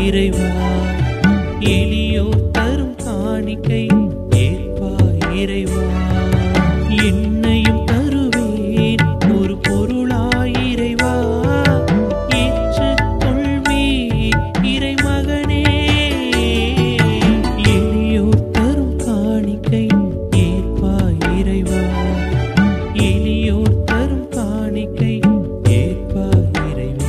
இறைவா எளியோர் தரும் காணிக்கை ஏற்பாய் இறைவா என்னையும் தருவேன் ஒரு பொருளாய் இறைவா ஏற்றுக்கொள்வீர் இறைமகனே எளியோர் தரும் காணிக்கை ஏற்பாய் இறைவா எளியோர் தரும் காணிக்கை ஏற்பாய் இறைவா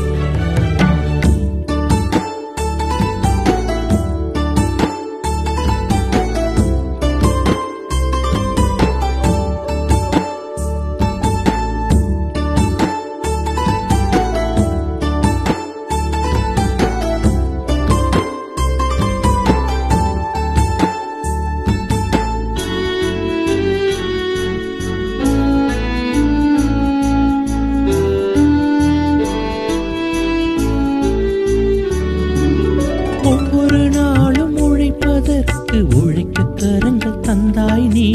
ஒவ்வொரு நாளும் உழைப்பதற்கு உழைக்க கரங்கள் தந்தாய் நீ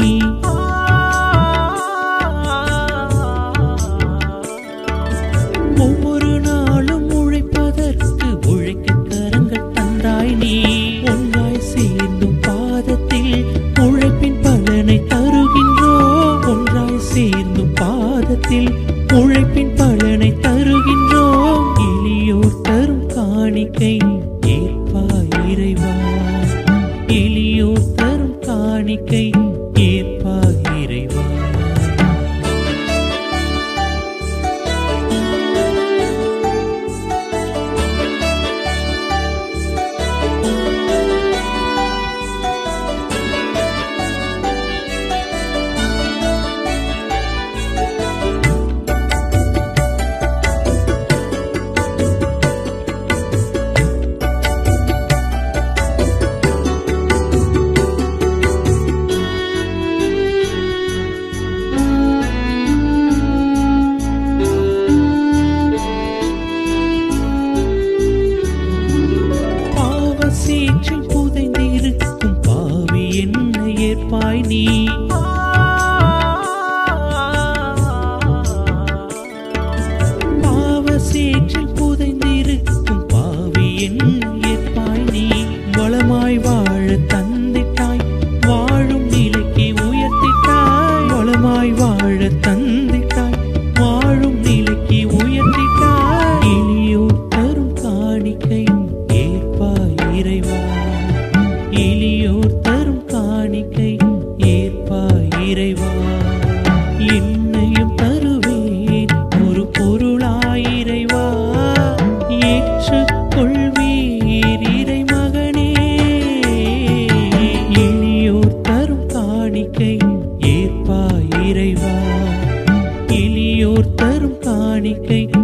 ஒவ்வொரு நாளும் உழைப்பதற்கு உழைக்க கரங்கள் தந்தாய் நீ ஒன்றாய் சேர்ந்தும் பாதத்தில் உழைப்பின் பலனை தருகின்றோம் ஒன்றாய் சேர்ந்தும் பாதத்தில் உழைப்பின் பலனை தருகின்றோம் எளியோர் தரும் காணிக்கை ஏற்பாய் இறைவா எளியோர் தரும் காணிக்கை ஏற்பாய் இறைவா பாவ சீற்றில் புதைந்திருக்கும் பாவி என்ன ஏற்பாய் நீ பாவ சீற்றில் புதைந்திருக்கும் பாவி என்ன ஏற்பாய் நீ வளமாய் வாழ தந்திட்டாய் வாழும் நிலைக்கு உயர்த்திட்டாய் வளமாய் வாழ தந்திட்டாய் வாழும் நிலைக்கு உயர்த்திட்டாய் எளியோர் தரும் காணிக்கை ஏற்பாய் இறைவா எளியோர் தரும் காணிக்கை ஏற்பாய் இறைவா என்னையும் தருவேன் ஒரு பொருளாய் இறைவா ஏற்றுக்கொள்வீர் இறைமகனே எளியோர் தரும் காணிக்கை ஏற்பாய் இறைவா எளியோர் தரும் காணிக்கை